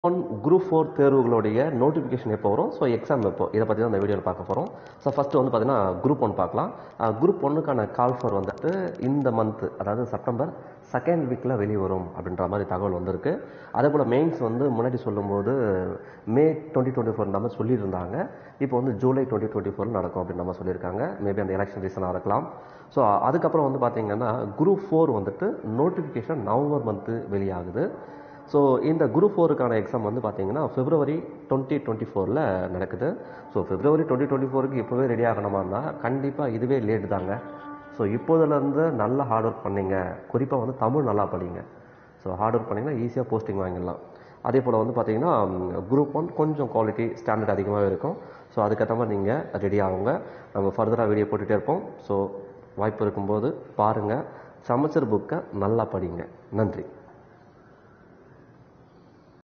one group four தேர்வுகளுடைய notification எப்போ வரும் ஸோ எக்ஸாம் எப்போ இதை பற்றி தான் இந்த வீடியோவில் பார்க்க போகிறோம் ஸோ ஃபஸ்ட்டு வந்து பார்த்தீங்கன்னா குரூப் ஒன் பார்க்கலாம் குரூப் ஒன்றுக்கான கால் ஃபர் வந்துட்டு இந்த மந்த் அதாவது செப்டம்பர் செகண்ட் வீக்கில் வெளியே வரும் அப்படின்ற மாதிரி தகவல் வந்திருக்கு அதே போல் மெயின்ஸ் வந்து முன்னாடி சொல்லும்போது மே டுவெண்ட்டி டுவெண்ட்டி ஃபோர் நம்ம சொல்லியிருந்தாங்க இப்போ வந்து ஜூலை டுவெண்ட்டி டுவெண்ட்டி ஃபோர் நடக்கும் அப்படின்னு நம்ம சொல்லியிருக்காங்க மேபி அந்த எலெக்ஷன் ரீசனாக இருக்கலாம் ஸோ அதுக்கப்புறம் வந்து பார்த்தீங்கன்னா குரூப் ஃபோர் வந்துட்டு நோட்டிஃபிகேஷன் நவம்பர் மந்த்து வெளியாகுது ஸோ இந்த குரூப் ஃபோருக்கான எக்ஸாம் வந்து பார்த்தீங்கன்னா பிப்ரவரி டுவெண்ட்டி டுவெண்ட்டி ஃபோரில் நடக்குது ஸோ பிப்ரவரி டுவெண்ட்டி டுவெண்ட்டி ஃபோருக்கு இப்போவே ரெடி ஆகணுமான்னா கண்டிப்பாக இதுவே லேட் தாங்க ஸோ இப்போதுலேருந்து நல்லா ஹார்ட் ஒர்க் பண்ணீங்க குறிப்பாக வந்து தமிழ் நல்லா படிங்க ஸோ ஹார்ட் ஒர்க் பண்ணிங்கன்னா ஈஸியாக போஸ்டிங் வாங்கிடலாம் அதே போல் வந்து பார்த்தீங்கன்னா குரூப் ஒன் கொஞ்சம் குவாலிட்டி ஸ்டாண்டர்ட் அதிகமாகவே இருக்கும் ஸோ அதுக்கேற்ற மாதிரி நீங்கள் ரெடி ஆகுங்க நம்ம ஃபர்தராக வீடியோ போட்டுகிட்டே இருப்போம் ஸோ வாய்ப்பு இருக்கும்போது பாருங்கள் சமச்சர் புக்கை நல்லா படிங்க நன்றி